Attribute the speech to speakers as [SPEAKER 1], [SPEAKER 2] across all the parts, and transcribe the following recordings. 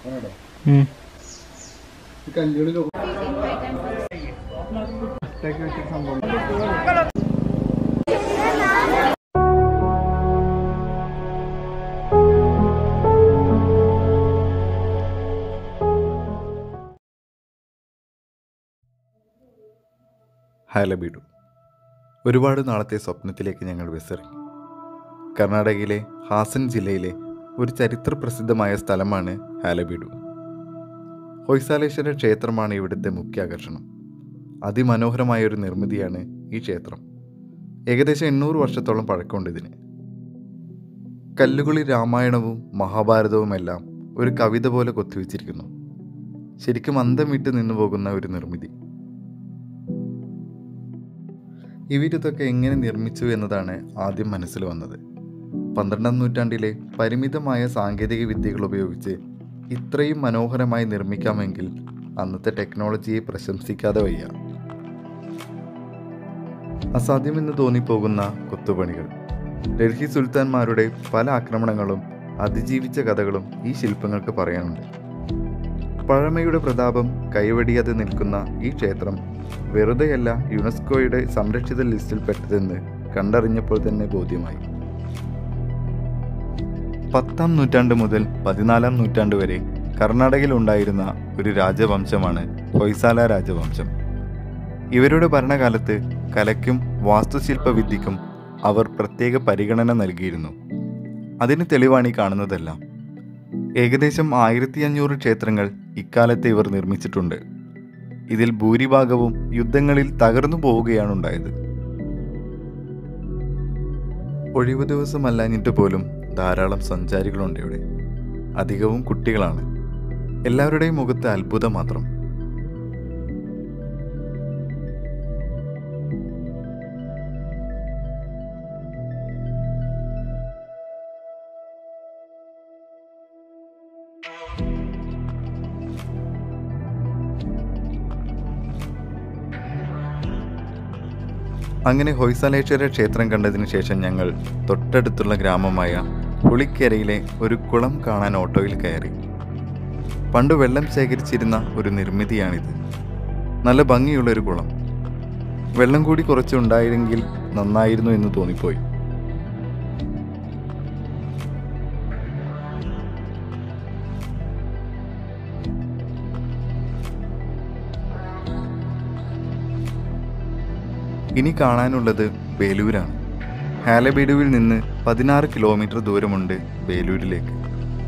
[SPEAKER 1] ഹാലബീഡു ഒരുപാട് നാളത്തെ സ്വപ്നത്തിലേക്ക് ഞങ്ങൾ വിസറി കർണാടകയിലെ ഹാസൻ ജില്ലയിലെ ഒരു ചരിത്ര പ്രസിദ്ധമായ സ്ഥലമാണ് ഹാലബീഡു ഹൊയ്സാലേശ്വര ക്ഷേത്രമാണ് ഇവിടുത്തെ മുഖ്യ ആകർഷണം അതിമനോഹരമായ ഒരു നിർമ്മിതിയാണ് ഈ ക്ഷേത്രം ഏകദേശം എണ്ണൂറ് വർഷത്തോളം പഴക്കമുണ്ട് ഇതിന് കല്ലുകുളി രാമായണവും മഹാഭാരതവുമെല്ലാം ഒരു കവിത പോലെ കൊത്തിവെച്ചിരിക്കുന്നു ശരിക്കും അന്തം വിട്ട് നിന്നു പോകുന്ന ഒരു നിർമ്മിതി ഇവരിതൊക്കെ എങ്ങനെ നിർമ്മിച്ചു എന്നതാണ് ആദ്യം മനസ്സിൽ വന്നത് പന്ത്രണ്ടാം നൂറ്റാണ്ടിലെ പരിമിതമായ സാങ്കേതിക വിദ്യകൾ ഉപയോഗിച്ച് ഇത്രയും മനോഹരമായി നിർമ്മിക്കാമെങ്കിൽ അന്നത്തെ ടെക്നോളജിയെ പ്രശംസിക്കാതെ വയ്യ അസാധ്യമെന്ന് തോന്നിപ്പോകുന്ന കൊത്തുപണികൾ ഡൽഹി സുൽത്താൻമാരുടെ പല ആക്രമണങ്ങളും അതിജീവിച്ച കഥകളും ഈ ശില്പങ്ങൾക്ക് പറയാനുണ്ട് പഴമയുടെ പ്രതാപം കൈവടിയാതെ നിൽക്കുന്ന ഈ ക്ഷേത്രം വെറുതെയല്ല യുനെസ്കോയുടെ സംരക്ഷിത ലിസ്റ്റിൽ പെട്ടതെന്ന് കണ്ടറിഞ്ഞപ്പോൾ തന്നെ ബോധ്യമായി പത്താം നൂറ്റാണ്ട് മുതൽ പതിനാലാം നൂറ്റാണ്ട് വരെ കർണാടകയിൽ ഉണ്ടായിരുന്ന ഒരു രാജവംശമാണ് ഹൊയ്സാല രാജവംശം ഇവരുടെ ഭരണകാലത്ത് കലയ്ക്കും വാസ്തുശില്പ വിദ്യയ്ക്കും അവർ പ്രത്യേക പരിഗണന നൽകിയിരുന്നു അതിന് തെളിവാണ് ഈ കാണുന്നതെല്ലാം ഏകദേശം ആയിരത്തി അഞ്ഞൂറ് ക്ഷേത്രങ്ങൾ ഇക്കാലത്ത് ഇവർ നിർമ്മിച്ചിട്ടുണ്ട് ഇതിൽ ഭൂരിഭാഗവും യുദ്ധങ്ങളിൽ തകർന്നു പോവുകയാണ് ഉണ്ടായത് ഒഴിവു ദിവസമല്ലാഞ്ഞിട്ട് പോലും ധാരാളം സഞ്ചാരികളുണ്ട് ഇവിടെ അധികവും കുട്ടികളാണ് എല്ലാവരുടെയും മുഖത്ത് അത്ഭുതം മാത്രം അങ്ങനെ ഹൊയ്സാലേശ്വര ക്ഷേത്രം കണ്ടതിന് ശേഷം ഞങ്ങൾ തൊട്ടടുത്തുള്ള ഗ്രാമമായ പുളിക്കരയിലെ ഒരു കുളം കാണാൻ ഓട്ടോയിൽ കയറി പണ്ട് വെള്ളം ശേഖരിച്ചിരുന്ന ഒരു നിർമ്മിതിയാണിത് നല്ല ഭംഗിയുള്ള ഒരു കുളം വെള്ളം കൂടി കുറച്ചുണ്ടായിരുന്നെങ്കിൽ നന്നായിരുന്നു എന്ന് തോന്നിപ്പോയി ഇനി കാണാനുള്ളത് ബേലൂരാണ് ഹാലബീഡുവിൽ നിന്ന് പതിനാറ് കിലോമീറ്റർ ദൂരമുണ്ട് ബേലൂരിലേക്ക്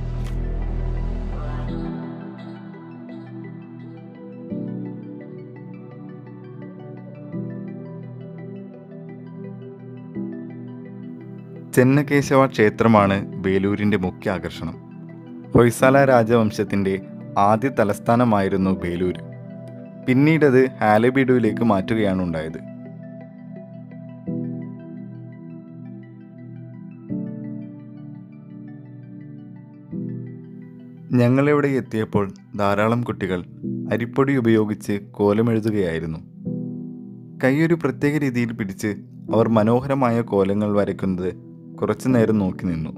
[SPEAKER 1] ചെന്നകേശവ ക്ഷേത്രമാണ് ബേലൂരിൻ്റെ മുഖ്യ ആകർഷണം ഹൊയ്സാല രാജവംശത്തിൻ്റെ ആദ്യ തലസ്ഥാനമായിരുന്നു ബേലൂർ പിന്നീടത് ഹാലബീഡുവിലേക്ക് മാറ്റുകയാണ് ഉണ്ടായത് ഞങ്ങളിവിടെ എത്തിയപ്പോൾ ധാരാളം കുട്ടികൾ അരിപ്പൊടി ഉപയോഗിച്ച് കോലമെഴുതുകയായിരുന്നു കൈയൊരു പ്രത്യേക രീതിയിൽ പിടിച്ച് അവർ മനോഹരമായ കോലങ്ങൾ വരയ്ക്കുന്നത് കുറച്ചു നേരം നോക്കി നിന്നു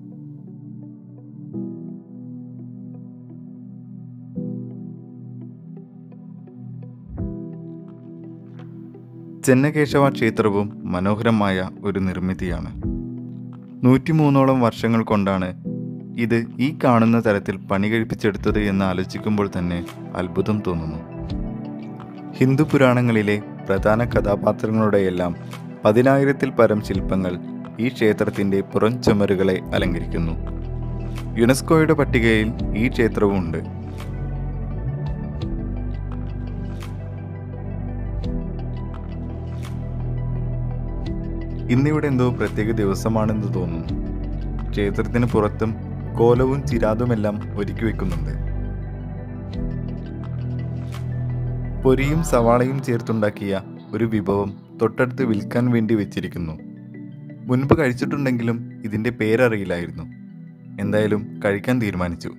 [SPEAKER 1] ചെന്നകേശവ ക്ഷേത്രവും മനോഹരമായ ഒരു നിർമ്മിതിയാണ് നൂറ്റിമൂന്നോളം വർഷങ്ങൾ കൊണ്ടാണ് ഇത് ഈ കാണുന്ന തരത്തിൽ പണി കഴിപ്പിച്ചെടുത്തത് എന്ന് ആലോചിക്കുമ്പോൾ തന്നെ അത്ഭുതം തോന്നുന്നു ഹിന്ദു പുരാണങ്ങളിലെ പ്രധാന കഥാപാത്രങ്ങളുടെയെല്ലാം പതിനായിരത്തിൽ പരം ശില്പങ്ങൾ ഈ ക്ഷേത്രത്തിൻ്റെ പുറം ചുമരുകളെ അലങ്കരിക്കുന്നു യുനെസ്കോയുടെ പട്ടികയിൽ ഈ ക്ഷേത്രവും ഉണ്ട് ഇന്നിവിടെ എന്തോ പ്രത്യേക ദിവസമാണെന്ന് തോന്നുന്നു ക്ഷേത്രത്തിന് പുറത്തും കോലവും ചിരാതുമെല്ലാം ഒരുക്കി വെക്കുന്നുണ്ട് പൊരിയും സവാളയും ചേർത്തുണ്ടാക്കിയ ഒരു വിഭവം തൊട്ടടുത്ത് വിൽക്കാൻ വേണ്ടി വെച്ചിരിക്കുന്നു മുൻപ് കഴിച്ചിട്ടുണ്ടെങ്കിലും ഇതിൻ്റെ പേരറിയില്ലായിരുന്നു എന്തായാലും കഴിക്കാൻ തീരുമാനിച്ചു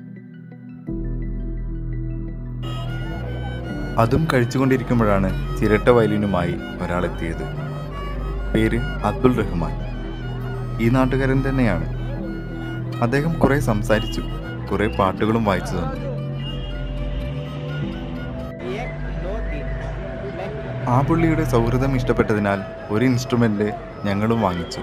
[SPEAKER 1] അതും കഴിച്ചുകൊണ്ടിരിക്കുമ്പോഴാണ് ചിരട്ട വയലിനുമായി ഒരാളെത്തിയത് പേര് അബ്ദുൾ റഹ്മാൻ ഈ നാട്ടുകാരൻ തന്നെയാണ് അദ്ദേഹം കുറെ സംസാരിച്ചു കുറേ പാട്ടുകളും വായിച്ചു തന്നു
[SPEAKER 2] एक दो तीन मैं
[SPEAKER 1] ആ പുള്ളിയുടെ സൗഹൃദം ഇഷ്ടപ്പെട്ടതിനാൽ ഒരു ഇൻസ്ട്രുമെൻ്റ് ഞങ്ങളും വാങ്ങിച്ചു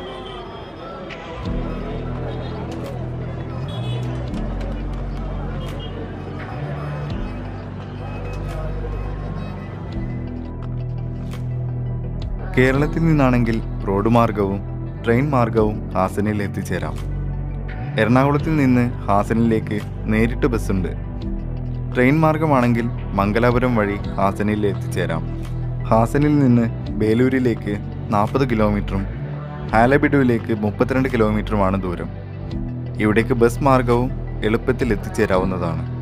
[SPEAKER 1] കേരളത്തിൽ നിന്നാണെങ്കിൽ റോഡ് മാർഗവും ട്രെയിൻ മാർഗവും ഹാസനിൽ എത്തിച്ചേരാം എറണാകുളത്തിൽ നിന്ന് ഹാസനിലേക്ക് നേരിട്ട് ബസ്സുണ്ട് ട്രെയിൻ മാർഗമാണെങ്കിൽ മംഗലാപുരം വഴി ഹാസനിൽ എത്തിച്ചേരാം ഹാസനിൽ നിന്ന് ബേലൂരിലേക്ക് നാൽപ്പത് കിലോമീറ്ററും ഹാലബിഡുവിലേക്ക് മുപ്പത്തിരണ്ട് കിലോമീറ്ററുമാണ് ദൂരം ഇവിടേക്ക് ബസ് മാർഗവും എളുപ്പത്തിൽ എത്തിച്ചേരാവുന്നതാണ്